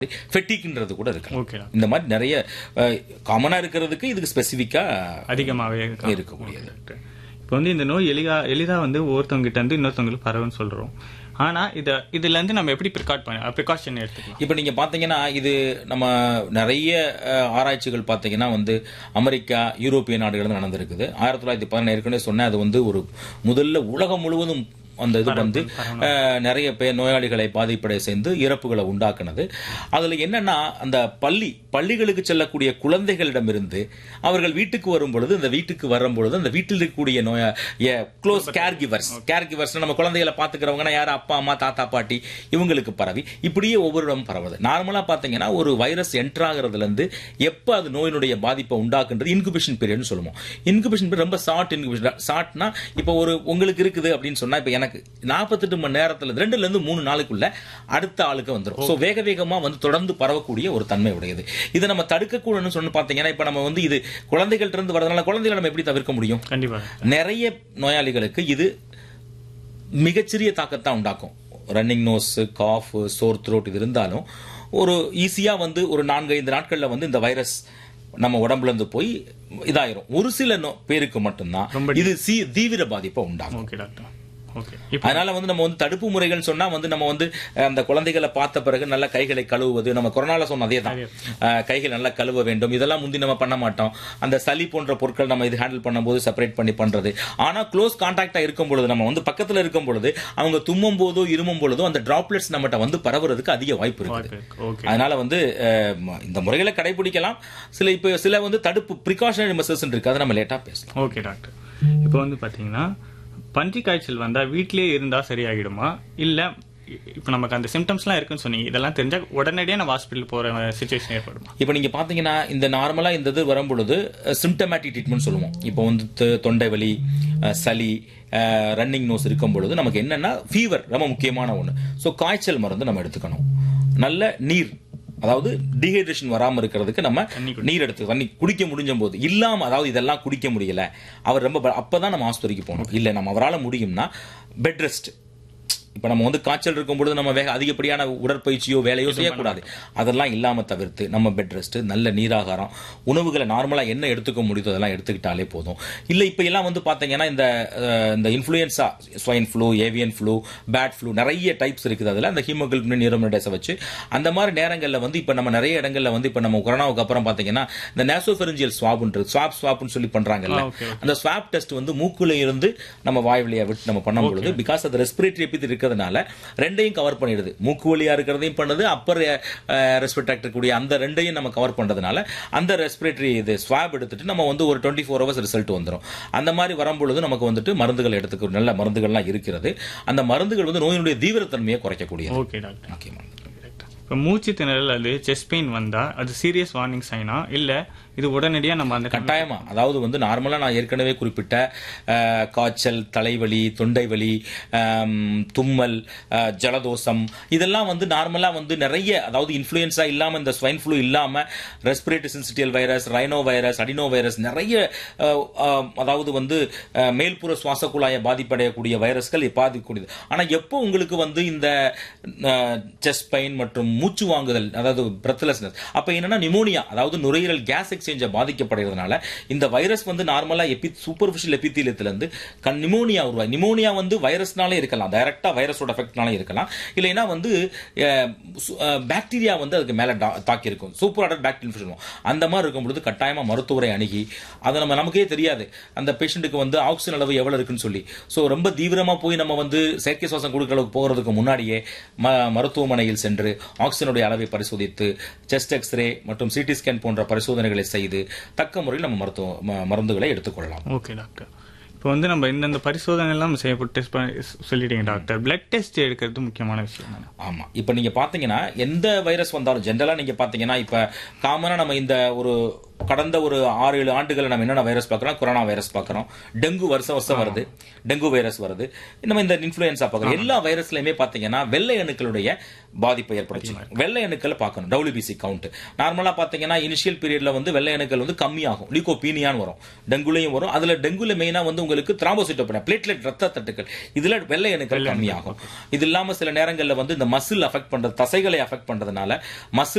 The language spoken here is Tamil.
ஃபெட்டிக்ன்றது கூட இருக்கு ஓகே இந்த மாதிரி நிறைய காமனா இருக்கிறதுக்கு இதுக்கு ஸ்பெசிஃபிக்கா அதிகமாகவே இருக்கா? இருக்கக்கூடியது டாக்டர். இப்போ வந்து இந்த நோய் எளிதா எளிதா வந்து ஒவ்வொருத்தவங்க கிட்ட இருந்து இன்னொருத்தவங்களுக்கு பரவுன்னு சொல்றோம் ஆனா இத இதுல இருந்து நம்ம எப்படி ப்ரிகாட் பண்ண ப்ரிகாஷன் எடுத்துக்கலாம் இப்போ நீங்க பாத்தீங்கன்னா இது நம்ம நிறைய அஹ், ஆராய்ச்சிகள் பாத்தீங்கன்னா வந்து அமெரிக்கா யூரோப்பிய நாடுகள் நடந்திருக்குது ஆயிரத்தி தொள்ளாயிரத்தி பதினேழு ஏற்கனவே சொன்னேன் அது வந்து ஒரு முதல்ல உலகம் முழுவதும் அந்த இது வந்து அஹ், நிறைய பேர் நோயாளிகளை பாதிப்படை செய்து இறப்புகளை உண்டாக்குனது அதுல என்னன்னா அந்த பள்ளி பள்ளிகளுக்கு செல்லக்கூடிய குழந்தைகளிடமிருந்து அவர்கள் வீட்டுக்கு வரும் பொழுது இந்த வீட்டுக்கு வரும் பொழுது அந்த வீட்டில் இருக்கக்கூடிய நோய close caregivers caregivers நம்ம குழந்தைகளை பாத்துக்கிறவங்கன்னா யார் அப்பா அம்மா தாத்தா பாட்டி இவங்களுக்கு பரவி இப்படியே ஒவ்வொரு இடம் பரவுது நார்மலா பாத்தீங்கன்னா ஒரு வைரஸ் என்டர் ஆகுறதுல இருந்து எப்ப அது நோயினுடைய பாதிப்பை உண்டாக்குன்றது இன்குபேஷன் பீரியட்னு சொல்லுவோம் இன்குபேஷன் பீரியட் ரொம்ப ஷார்ட் இன்குபேஷன் ஷார்ட்னா இப்போ ஒரு உங்களுக்கு இருக்குது அப்படின்னு சொன்னா இப்போ எனக்கு நாற்பத்தெட்டு மணி நேரத்துல ரெண்டுல இருந்து மூணு நாளுக்குள்ள அடுத்த ஆளுக்கு வந்துடும் ஸோ வேக வேகமா வந்து தொடர்ந்து பரவக்கூடிய ஒரு தன்மை உடையது இதை நம்ம தடுக்கக்கூடன்னு சொன்னு பாத்தீங்கன்னா இப்போ நம்ம வந்து இது குழந்தைகள்ட்ட இருந்து வரதுனால குழந்தைகளை நம்ம எப்படி தவிர்க்க முடியும் கண்டிப்பா நிறைய நோயாளிகளுக்கு இது மிகச்சிறிய தாக்கத்தை உண்டாக்கும் running nose cough sore throat இது இருந்தாலும் ஒரு ஈஸியா வந்து ஒரு நான்கு ஐந்து நாட்கள்ல வந்து இந்த வைரஸ் நம்ம உடம்புல இருந்து போய் இதாயிரும் ஒரு சில நோ- பேருக்கு மட்டும்தான் இது சி- தீவிர பாதிப்பை உண்டாகும் ஓகே டாக்டர் ஓகே இப்போ அதனால வந்து நம்ம வந்து தடுப்பு முறைகள் சொன்னா வந்து நம்ம வந்து அஹ், அந்த குழந்தைகளை பார்த்த பிறகு நல்லா கைகளை கழுவுவது நம்ம கொரோனால சொன்ன அதே தான் அஹ், கைகள் நல்லா கழுவ வேண்டும் இதெல்லாம் முந்தி நம்ம பண்ண மாட்டோம் அந்த சளி போன்ற பொருட்கள் நம்ம இது ஹேண்டில் பண்ணும்போது செப்பரேட் பண்ணி பண்றது ஆனா க்ளோஸ் கான்டாக்டா இருக்கும் பொழுது நம்ம வந்து பக்கத்துல இருக்கும் பொழுது அவங்க தும்மும் போதோ இருமும் பொழுதோ அந்த டிராப்லெட்ஸ் நம்மகிட்ட வந்து பரவுறதுக்கு அதிக வாய்ப்பு இருக்குது வாய்ப்பு இருக்கு. ஓகே அதனால வந்து அஹ், ம- இந்த முறைகளை கடைபிடிக்கலாம் சில இப்ப சில வந்து தடுப்பு ப்ரிகாஷனரி மெசர்ஸ் இருக்கு அதை நம்ம லேட்டா பேசலாம் ஓகே டாக்டர் இப்போ வந்து பாத்தீங்கன்னா பன்றி காய்ச்சல் வந்தா வீட்லயே இருந்தா சரியாகிடுமா இல்ல இப்போ நமக்கு அந்த சிம்டம்ஸ்லாம் இருக்குன்னு சொன்னீங்க இதெல்லாம் தெரிஞ்சா உடனடியாக நம்ம ஹாஸ்பிட்டல் போற சுச்சுவேஷன் ஏற்படுமா இப்போ நீங்க பாத்தீங்கன்னா இந்த நார்மலா இந்த இது வரும்பொழுது சிம்டமேட்டிக் ட்ரீட்மெண்ட் சொல்லுவோம் இப்போ வந்து தொ- தொண்டை வலி அஹ், சளி ரன்னிங் நோஸ் இருக்கும் பொழுது நமக்கு என்னன்னா ஃபீவர் ரொம்ப முக்கியமான ஒன்று ஸோ காய்ச்சல் மருந்து நம்ம எடுத்துக்கணும் நல்ல நீர் அதாவது டீஹைட்ரேஷன் வராம இருக்கிறதுக்கு நம்ம நீர் எடுத்து தண்ணி குடிக்க முடிஞ்ச போது இல்லாம அதாவது இதெல்லாம் குடிக்க முடியல அவர் ரொம்ப ப- அப்பதான் நம்ம ஆஸ்பத்திரிக்கு போகணும் இல்ல நம்ம அவரால் முடியும்னா பெட் ரெஸ்ட் இப்ப நம்ம வந்து காய்ச்சல் இருக்கும் பொழுது நம்ம வேக அதிகப்படியான உடற்பயிற்சியோ வேலையோ செய்யக்கூடாது அதெல்லாம் இல்லாம தவிர்த்து நம்ம பெட் ரெஸ்ட் நல்ல நீராகாரம் உணவுகளை நார்மலா என்ன எடுத்துக்க முடியுதோ அதெல்லாம் எடுத்துக்கிட்டாலே போதும் இல்ல இப்ப எல்லாம் வந்து பாத்தீங்கன்னா இந்த அஹ், இந்த influenza swine flu avian flu bat flu நிறைய டைப்ஸ் இருக்குது அதுல அந்த ஹீமோகுளோபின் நியூரோமிடேஸை வச்சு அந்த மாதிரி நேரங்கள்ல வந்து இப்ப நம்ம நிறைய இடங்கள்ல வந்து இப்ப நம்ம கொரோனாவுக்கு அப்புறம் பாத்தீங்கன்னா இந்த நேசோபெரஞ்சியல் ஸ்வாப்ன்றது ஸ்வாப் ஸ்வாப்னு சொல்லி பண்றாங்கல்ல okay, அந்த ஸ்வாப் டெஸ்ட் வந்து மூக்குல இருந்து நம்ம வாய் வழியா விட்டு நம்ம பண்ணும் பொழுது பிகாஸ் அது ரெஸ்பிரேட்டரி எபித் இருக்கிறதுனால ரெண்டையும் கவர் பண்ணிடுது மூக்கு வழியா இருக்கிறதையும் பண்ணுது அப்பர் ரெஸ்பிரேட்டர் கூடிய அந்த ரெண்டையும் நம்ம கவர் பண்றதுனால அந்த ரெஸ்பிரேட்டரி இது ஸ்வாப் எடுத்துட்டு நம்ம வந்து ஒரு டுவெண்ட்டி ஃபோர் ஹவர்ஸ் ரிசல்ட் வந்துடும் அந்த மாதிரி வரும்பொழுது நமக்கு வந்துட்டு மருந்துகள் எடுத்துக்க நல்ல மருந்துகள்லாம் இருக்கிறது அந்த மருந்துகள் வந்து நோயினுடைய தீவிரத்தன்மையை குறைக்கக்கூடியது ஓகே டாக்டர் முக்கியமானது இப்போ மூச்சு திணறல் அல்லது செஸ்ட் பெயின் வந்தா அது சீரியஸ் வார்னிங் சைனா இல்ல இது உடனடியா நம்ம அந்த time- கட்டாயமா அதாவது வந்து நார்மலா நான் ஏற்கனவே குறிப்பிட்ட அஹ், காய்ச்சல் தலைவலி தொண்டை வலி ஆம், தும்மல் அஹ், ஜலதோஷம் இதெல்லாம் வந்து நார்மலா வந்து நிறைய அதாவது இன்ஃப்ளூயன்ஸா இல்லாம இந்த ஸ்வைன் ஃப்ளூ இல்லாம respiratory syncytial virus rhinovirus adenovirus நிறைய அஹ், அஹ், அதாவது வந்து அஹ், மேல்புற சுவாச குழாயை பாதிப்படையக்கூடிய வைரஸ்கள் பாதிக்கக்கூடியது ஆனா எப்போ உங்களுக்கு வந்து இந்த செஸ்ட் பெயின் மற்றும் மூச்சு வாங்குதல் அதாவது பிரெத்லெஸ்னஸ் அப்ப என்னன்னா நிமோனியா அதாவது நுரையீரல் கேஸ் எக்ஸ்சேஞ்ச பாதிக்கப்படுறதுனால இந்த வைரஸ் வந்து நார்மலா எபி சூப்பர்ஃபிஷியல் எபித்தீலியத்துல இருந்து கண் நிமோனியா உருவாய் நிமோனியா வந்து வைரஸ்னாலே இருக்கலாம் டைரக்டா வைரஸோட எஃபெக்ட்னாலே இருக்கலாம் இல்லைன்னா வந்து பாக்டீரியா வந்து அதுக்கு மேல டா- தாக்கி இருக்கும் சூப்பர் ஆர்டர் பாக்டீரியா அந்த மாதிரி இருக்கும் பொழுது கட்டாயமா மருத்துவரை அணுகி அதை நம்ம நமக்கே தெரியாது அந்த பேஷண்ட்டுக்கு வந்து ஆக்சிஜன் அளவு எவ்வளவு இருக்குன்னு சொல்லி ஸோ ரொம்ப தீவிரமா போய் நம்ம வந்து செயற்கை சுவாசம் கொடுக்கிற அளவுக்கு போகிறதுக்கு முன்னாடியே ம- மருத்துவமனையில் சென்று ஆக்சிஜனுடைய அளவை பரிசோதித்து செஸ்ட் எக்ஸ்ரே மற்றும் சிடி ஸ்கேன் போன்ற பரிசோதனைகளை செய்து தக்க முறையில் நம்ம மருத்துவ ம- மருந்துகளை எடுத்துக்கொள்ளலாம் ஓகே டாக்டர் இப்போ வந்து நம்ம இந்தந்த பரிசோதனை எல்லாம் செய்யப்பட்டு டெஸ்ட் பண்ணி சொல்லிட்டீங்க டாக்டர் பிளட் டெஸ்ட் எடுக்கிறது முக்கியமான விஷயம் தானே ஆமா இப்ப நீங்க பாத்தீங்கன்னா எந்த வைரஸ் வந்தாலும் ஜென்ரலா நீங்க பாத்தீங்கன்னா இப்ப காமனா நம்ம இந்த ஒரு கடந்த ஒரு ஆறு ஏழு ஆண்டுகளை நம்ம என்னென்ன வைரஸ் பார்க்குறோம் கொரோனா வைரஸ் பார்க்குறோம் டெங்கு வருஷம் வருஷம் வருது டெங்கு வைரஸ் வருது நம்ம இந்த இன்ஃப்ளூயன்ஸா பார்க்குறோம் எல்லா வைரஸ்லையுமே பார்த்தீங்கன்னா வெள்ளை அணுக்களுடைய பாதிப்பை ஏற்படுச்சு வெள்ளை அணுக்களை பார்க்கணும் டபிள்யூபிசி கவுண்ட் நார்மலாக பார்த்தீங்கன்னா இனிஷியல் பீரியட்ல வந்து வெள்ளை அணுக்கள் வந்து கம்மியாகும் லியூகோபீனியான்னு வரும் டெங்குலையும் வரும் அதுல டெங்குல மெயினா வந்து உங்களுக்கு திராம்போசிட்டோபினியா பிளேட்லெட் ரத்த தட்டுக்கள் இதுல வெள்ளை அணுக்கள் கம்மியாகும் இது இல்லாம சில நேரங்கள்ல வந்து இந்த மசில் அஃபெக்ட் பண்றது தசைகளை அஃபெக்ட் பண்றதுனால மசில்